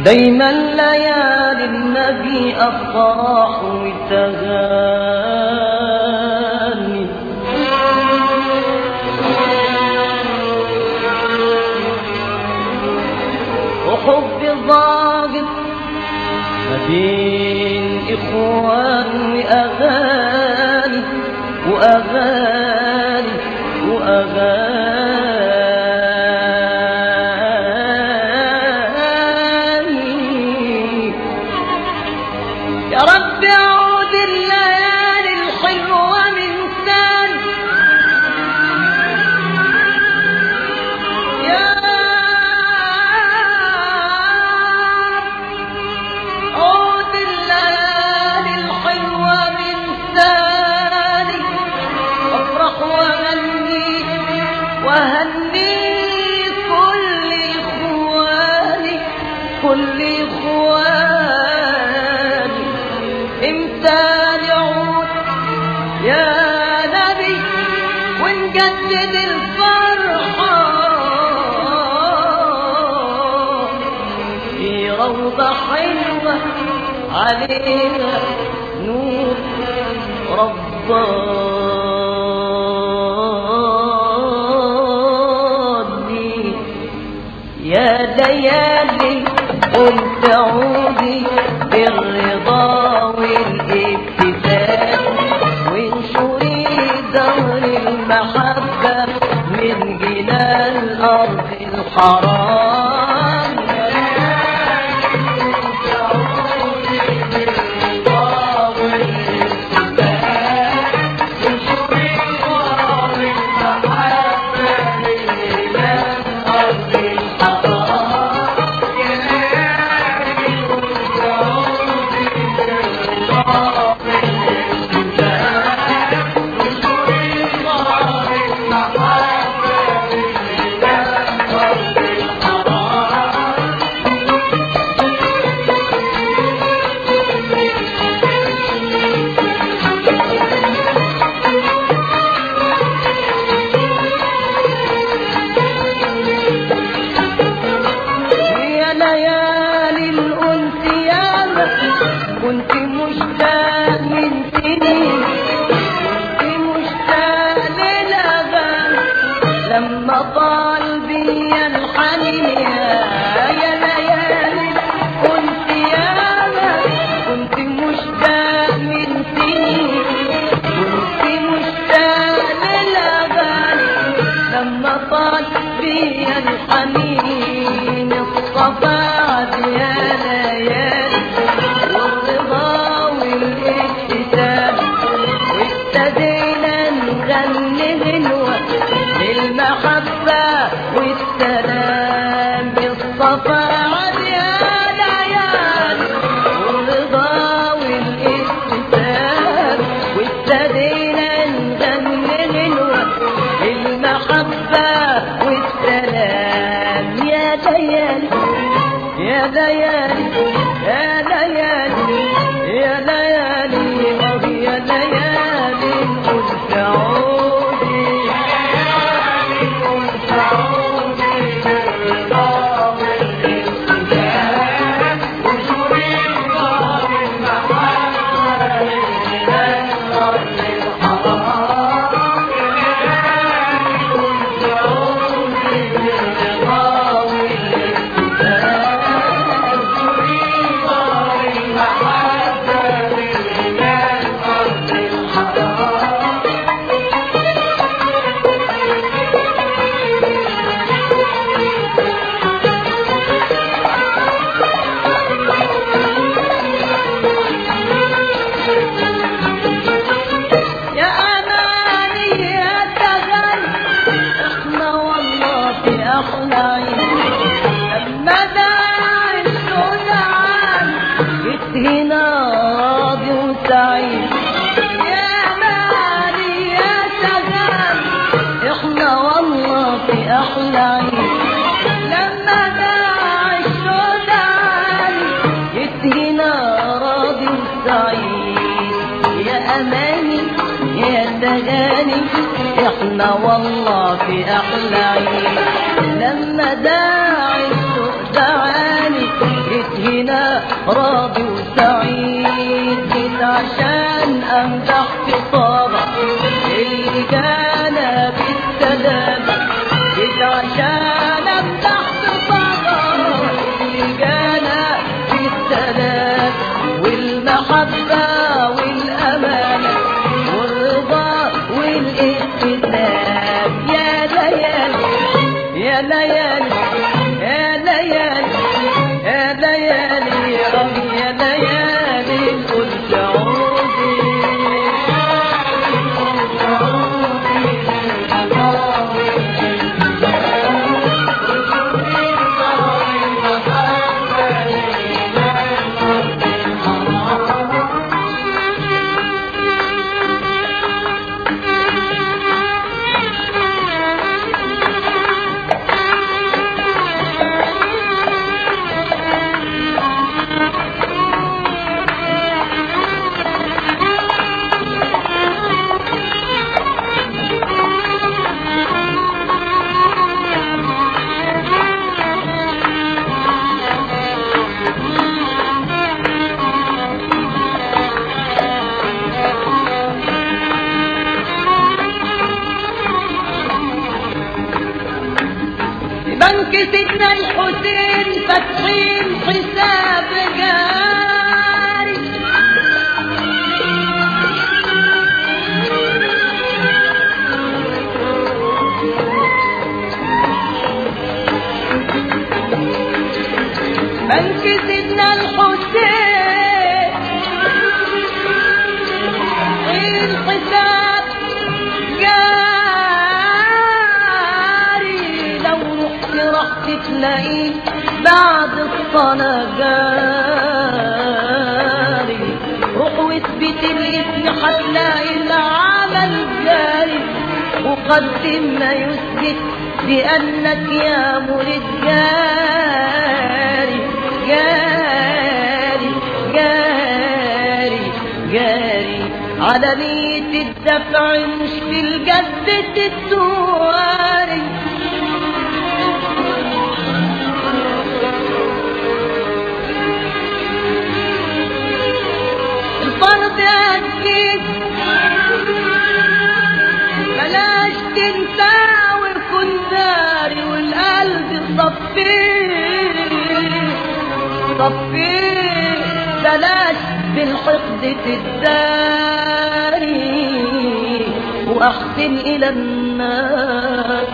دايما ليالي النبي أفراح وتغاني وحب ضاغط ما بين إخوان وأغاني وأغاني وأغاني يا رب عود الليالي الحلوة من ثاني يا عود الليالي الحلوة من ثاني افرح وغني وهني كل اخواني كل اخواني امتى نعود يا نبي ونجدد الفرحة في روضة حلوة عليها نور رباني يا ليالي قلت عودي بالرضا والابتسام وانشري دهر المحبة من جنان أرض الحرام يا ليالي الأنس ياما كنت مشتاق من سنين كنت مشتاق للأغاني لما طال بيا الحنين يا يا ليالي الأنس ياما كنت مشتاق من سنين كنت مشتاق للأغاني لما طال بيا الحنين الصفات يا ليالي والرضا والابتسام وابتدينا نغني غنوة للمحبة والسلام الصفات يا ليالي والرضا والابتسام وابتدينا نغني غنوة المحبة والسلام يا ليالي يا ليالي يا ليالي يا ليالي آه يا ليالي قلت عودي قلت عودي بالرضا والابتسام وشوري الله المحبة من الأرض الحرام قلت عودي بالرضا والابتسام وشوري الله المحبة من الأرض الحرام يا أماني يا تغني احنا والله في أحلى عين لما دعا السودان جيت هنا راضي وسعيد يا أماني يا تغني احنا والله في أحلى عين لما دعا السودان جيت هنا راضي وسعيد يا أماني يا تغاني احنا والله في أحلى عين لما داعي السوق دعاني جيت راضي وسعيد جيت عشان امدح في طابع اللي جانا بالسلام جيت عشان امدح في طابع اللي جانا بالسلام والمحبة والأمانة والرضا والاستسلام يا ليالي يا ليالي يا ليالي يا ليالي ربي يا ليالي قلت عودي بنك سيدنا الحسين فاتحين حساب جاري بنك سيدنا الحسين الحساب جاري لو رحت راح تلاقيه بعد الصلاة جاري روح واثبت الاسم هتلاقي العمل جاري وقدم ما يثبت بأنك يا مريد جاري جاري جاري جاري على نية الدفع مش في الجد الدواري الفرض أكيد بلاش تنسى وكن داري والقلب صفيه صفيه بلاش بالحقد تداري واحسن الى الناس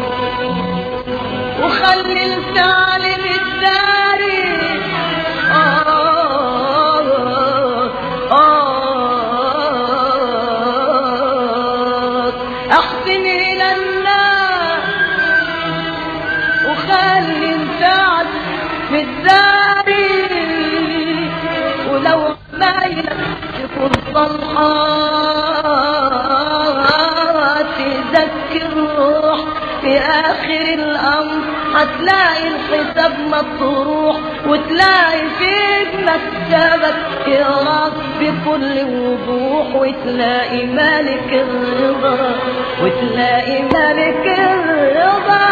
وخلي الفعل بالداري آه آه احسن الى الناس وخلي الفعل في الداري ولو عمايلك تكون صالحات تذكر الروح في آخر الأمر هتلاقي الحساب مطروح وتلاقي في مكتبك إيراد بكل وضوح وتلاقي مالك الرضا وتلاقي مالك الرضا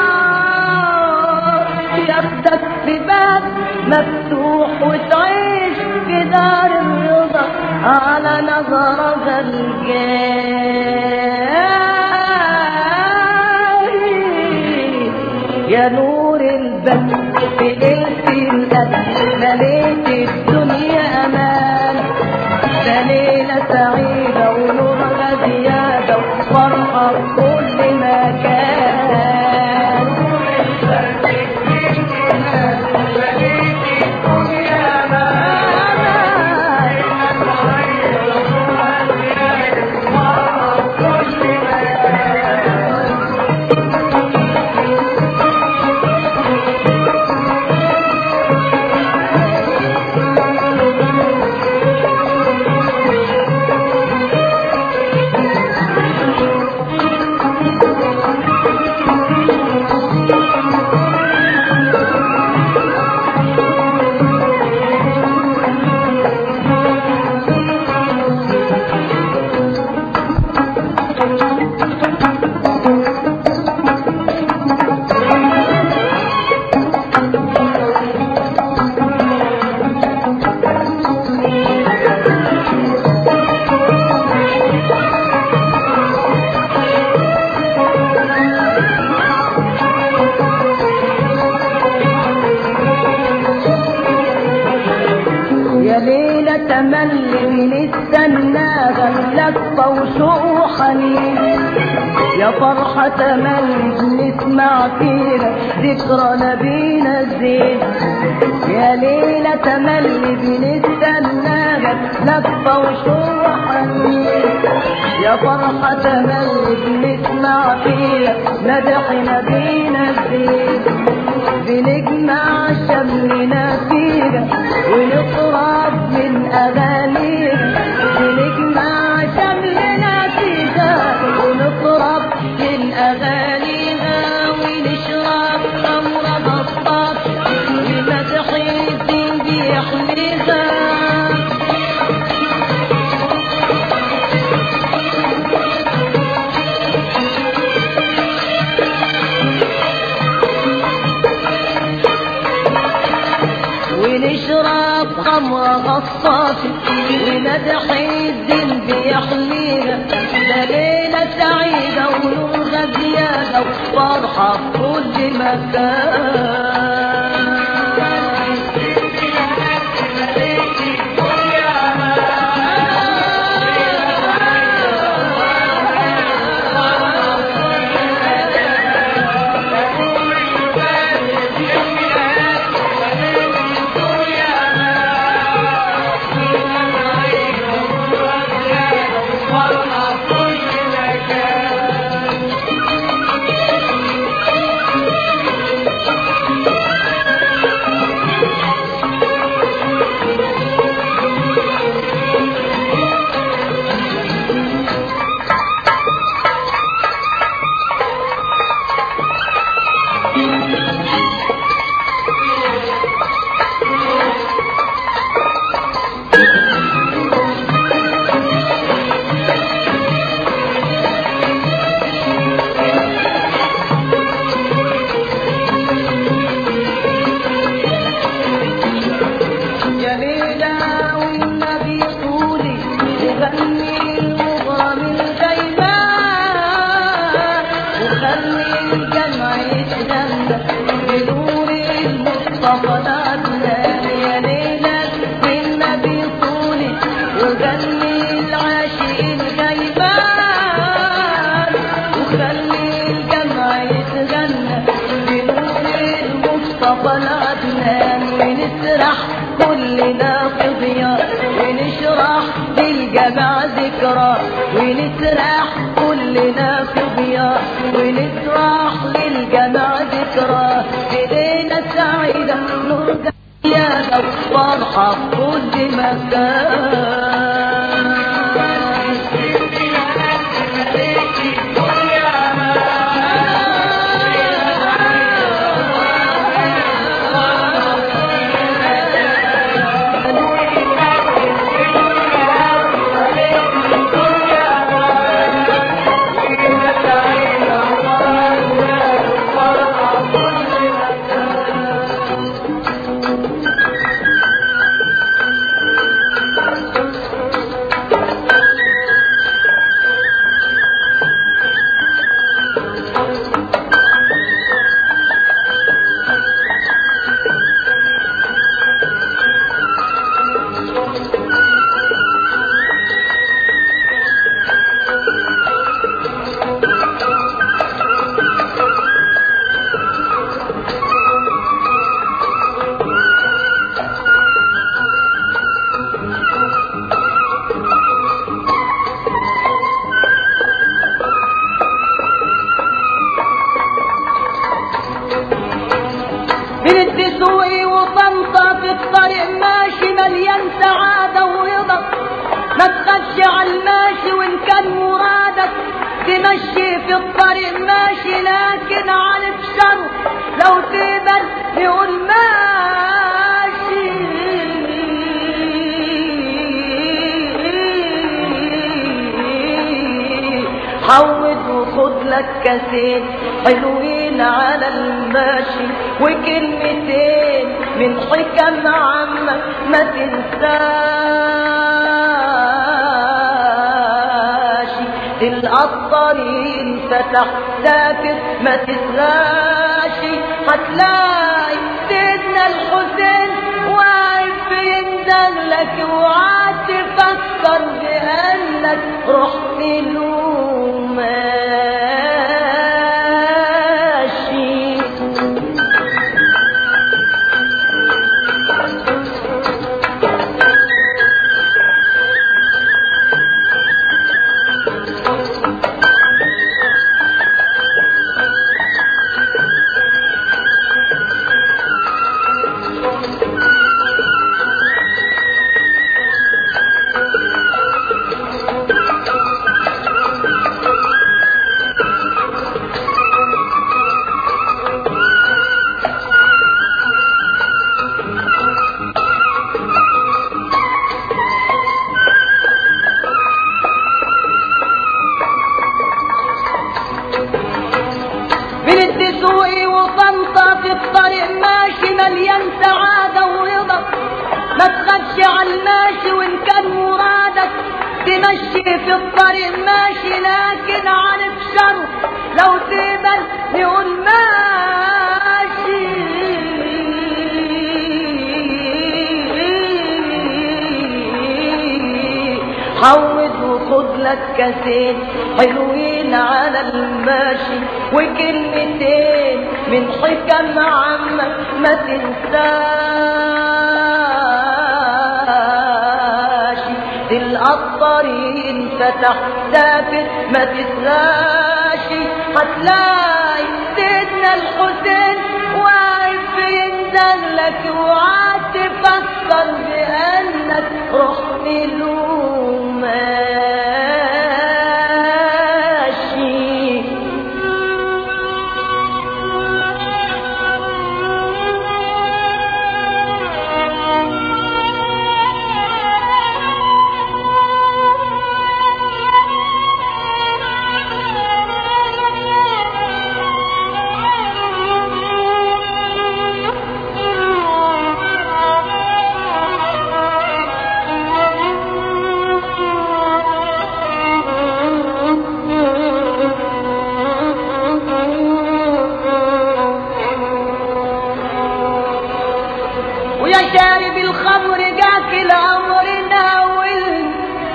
ياخدك في باب مفتوح وتعيش في دار الرضا على نظرة الجاري يا نور البدر في ليلة القدر مليت الدنيا أمان ده ليلة سعيدة ونورها زيادة وفرحة في كل مكان تملي بنستناها لفة وشوق وحنين يا فرحة تملي بنسمع فيها ذكرى نبينا الزين يا ليلة تملي بنستناها لفة وشوق وحنين يا فرحة تملي بنسمع فيها مدح نبينا الزين بنجمع شملنا فيها ونقرب من أغانيها بنجمع شملنا فيها ونقرب من أغانيها ونشرب خمر بطاط بمدح الدين بيحميها ونشرب خمر غصاص ومدح الدين بيحميها ده ليلة سعيدة ونورها زيادة وفرحة في كل مكان يا ليلى والنبي طولي غني المغرم الغيبان وخلي الجمع يتغنى بنور المصطفى العدنان يا ليلى والنبي طولي وغني العاشقين غيبان وخلي الجمع يتغنى بنور المصطفى العدنان ونسرح كلنا في ضياء ونشرح للجمع ذكرى ونسرح كلنا في ضياء ونسرح للجمع ذكرى ايدينا سعيدة نرجع يا فرحة في كل مكان بندسوي وطنطا في الطريق ماشي مليان سعادة ورضا ما تخش على الماشي وان كان مرادك تمشي في الطريق ماشي لكن على بشر لو تقبل يقول ماشي حود وخد لك كاسين حلوين على الماشي وكلمتين من حكم عامة ما تنساش تلقى الطريق فتح سافر ما تسغاش هتلاقي سيدنا الحسين واقف يندن لك وعاد في الطريق ماشي لكن عارف شر لو تقبل يقول ماشي حوض وخد لك كاسين حلوين على الماشي وكلمتين من حكم عمك ما تنساش تلقى الطريق انفتح سافر ما تسراش هتلاقي سيدنا الحسين واقف ينزل لك وعاد تفكر بانك رحت له ماشي ويا شارب الخمر جاك الامر ناول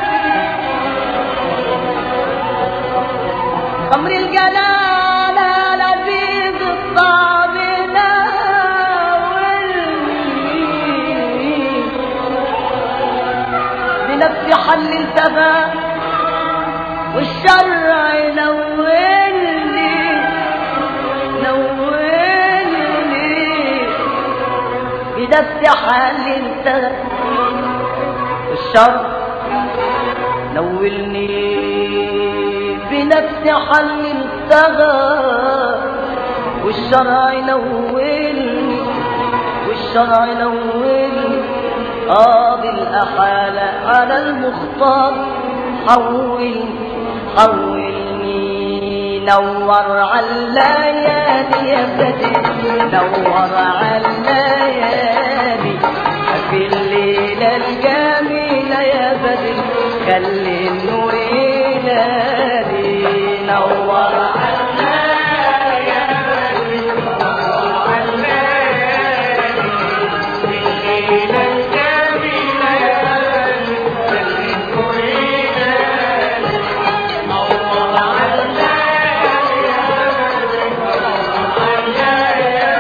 خمر الجلال لذيذ الطعم ناول بنفسي حللتها والشرع نولني نولني بنفس حال انت الشر نولني بنفس حل انتهى والشرع نولني والشرع نولني قاضي الأحالة على المختار حولني حولني نور على الليالي يا بدر نور على الليالي في الليلة الجميلة يا بدر خلي النور ينادي نور على الليالي يا بدر نور على الليالي في الليلة الجميلة يا بدر خلي النور ينادي نور على الليالي يا بدر نور على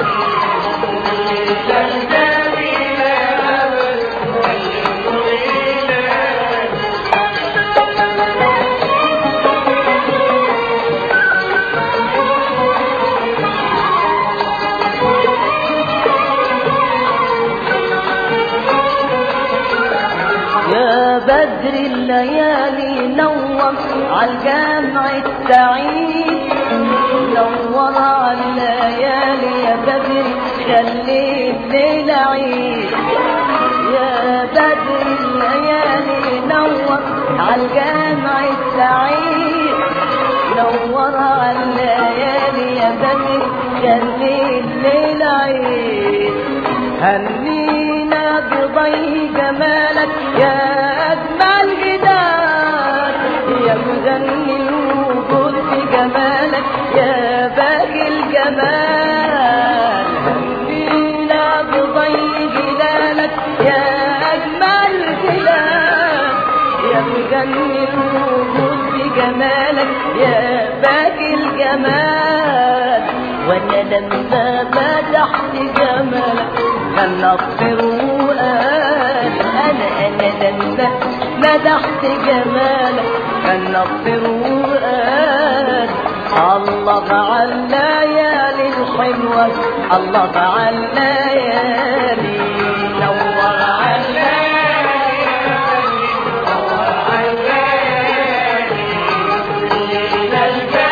يا بدر الليالي نور عالجامع السعيد نور على الليالي يا بدر خلي الليل عيد يا بدر الليالي نور عالجامع السعيد نور على الليالي يا بدر خلي الليل عيد هنينا بضي جمالك يا أجمل جدال يا مغني الوجود بجمالك يا باقي الجمال هنينا بضي جلالك يا أجمل جلال يا مغني الوجود بجمالك يا باقي الجمال وانا لما فتحت جمالك كان نصر وقال انا انا لما مدحت جمالك كان نصر وقال الله على الليالي الحلوة الله على الليالي نور على الليالي نور على الليالي الليلة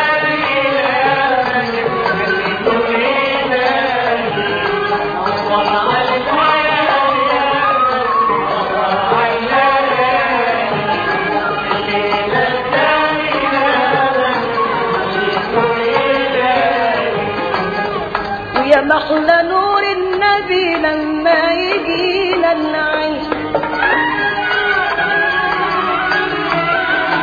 الجميلة ويا محلى نور النبي لما يجينا النعيم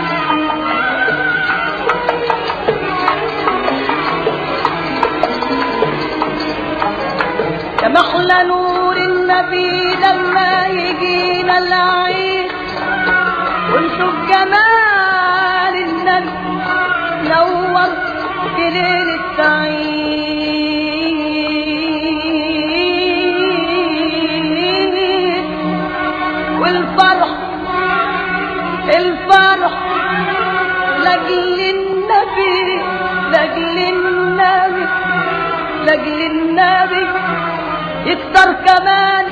فرحنا نور النبي لما يجينا العيد ونشوف جمال النبي نور في ليل السعيد والفرح الفرح لاجل النبي لاجل النبي لاجل النبي يكتر كمان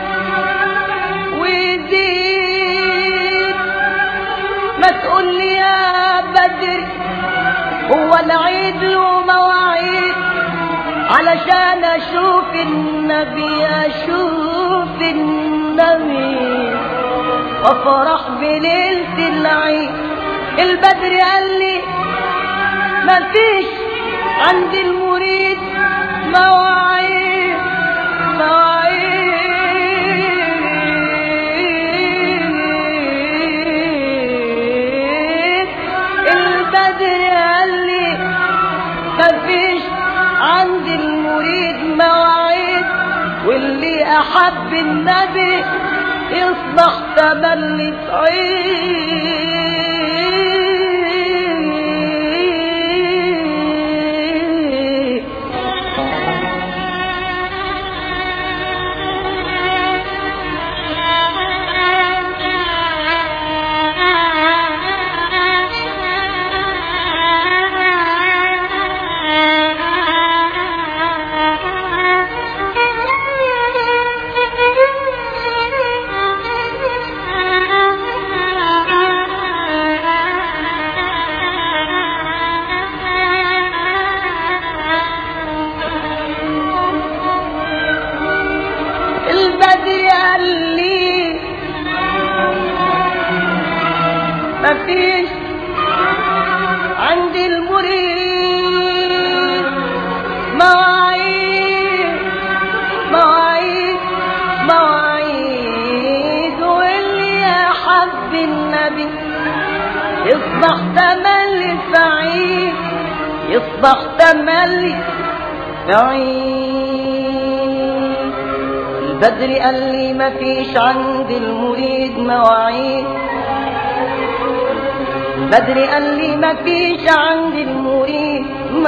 ويزيد ما تقول لي يا بدر هو العيد له مواعيد علشان اشوف النبي اشوف النبي وافرح بليلة العيد البدر قال لي مفيش عند المريد مواعيد مواعيد البدر قال لي مفيش عند المريد مواعيد واللي احب النبي يصبح تملي سعيد البدر قال لي مفيش عند المريد مواعيد مواعيد مواعيد واللي يحب النبي يصبح تملي سعيد يصبح تملي سعيد البدر قال لي مفيش عند المريد مواعيد بدر قال لي مفيش عند المريد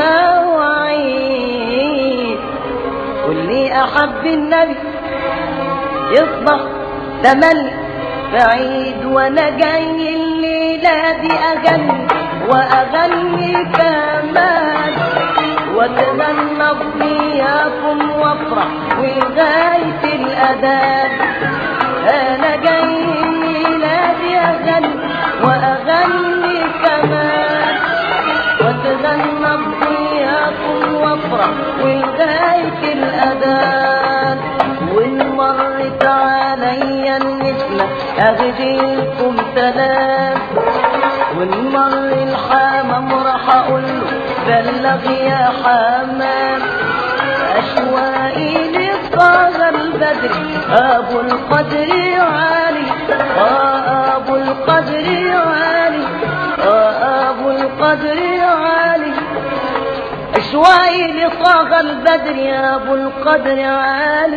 مواعيد واللي احب النبي يصبح تمل بعيد وانا جاي الليله دي اغني واغني كمان واتمنى بنياكم وافرح ولغايه الاذان انا جاي ميلادي اغني واغني كمان واتغنى بنياكم وافرح ولغايه الاذان وان مرت عليا النسمه اهديكم سلام وان مر الحمام راح اقول له بلغ يا حمام اشواقي للطاغى البدر ابو القدر عالي آه ابو القدر عالي آه ابو القدر عالي اشواقي لطاغى البدر يا ابو القدر عالي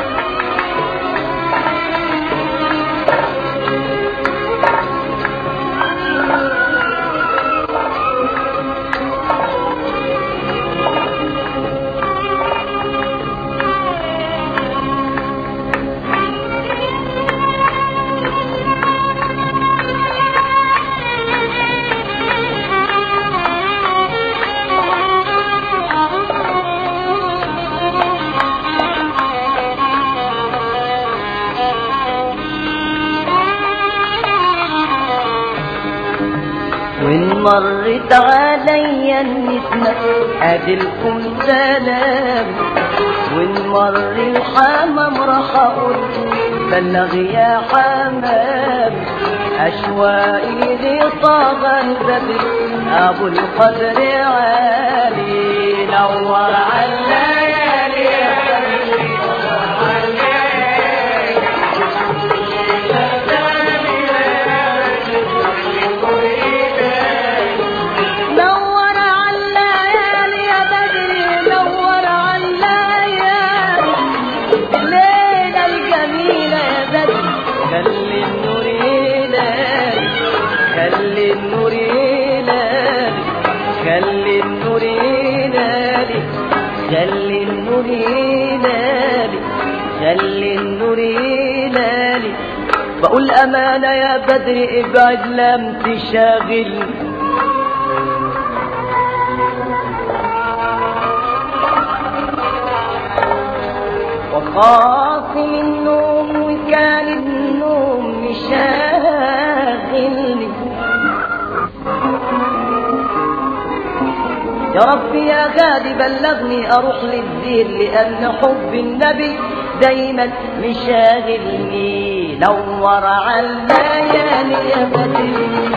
وإن مرت عليا النسمة أدلكم سلام وإن مر الحمام راح أقول بلغ يا حمام أشواقي لطاغى البدر أبو القدر عالي نور على الليالي يا بدر نور على الليالي يا بدر نور على الليالي النور يلالي خلي النور يلالي بقول أمانة يا بدر ابعد لم تشاغلني وخاف من النوم وكان النوم مشاغلني يا ربي يا غالي بلغني اروح للدين لان حب النبي دايما مشاغلني نور على الليالي يا بدري